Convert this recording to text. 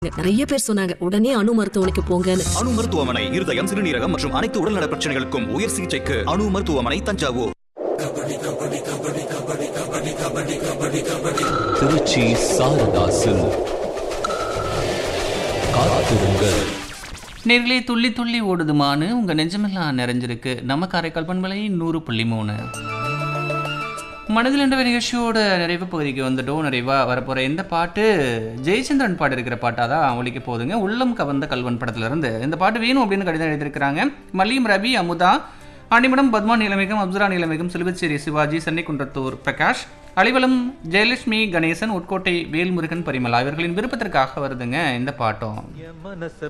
நிறைய பேர் சொன்னாங்க உடனே அணு மருத்துவமனைக்கு போங்கன்னு அணு மருத்துவமனை இருதயம் சிறுநீரகம் மற்றும் அனைத்து உடல்நல பிரச்சனைகளுக்கும் உயர் சிகிச்சைக்கு அணு மருத்துவமனை தஞ்சாவூர் திருச்சி சாரதாசில் காத்திருங்கள் நேர்களே துள்ளி துள்ளி ஓடுதுமான்னு உங்கள் நெஞ்சமெல்லாம் நிறைஞ்சிருக்கு நம்ம காரைக்கால் பண்பலை நூறு புள்ளி மூணு மனதில் என்ற நிகழ்ச்சியோட நிறைவு பகுதிக்கு வந்துட்டோம் நிறைவாக வரப்போகிற இந்த பாட்டு ஜெயச்சந்திரன் பாட்டு இருக்கிற பாட்டாக தான் ஒழிக்க போகுதுங்க உள்ளம் கவர்ந்த கல்வன் படத்துலேருந்து இந்த பாட்டு வேணும் அப்படின்னு கடிதம் எழுதியிருக்கிறாங்க மல்லியம் ரவி அமுதா அணிமடம் பத்மா நீலமிகம் அப்சரா நீலமிகம் சிலுவச்சேரி சிவாஜி சென்னைக்குன்றத்தூர் பிரகாஷ் அலிவலம் ஜெயலட்சுமி கணேசன் உட்கோட்டை வேல்முருகன் பரிமலா இவர்களின் விருப்பத்திற்காக வருதுங்க இந்த பாட்டம் என் மனச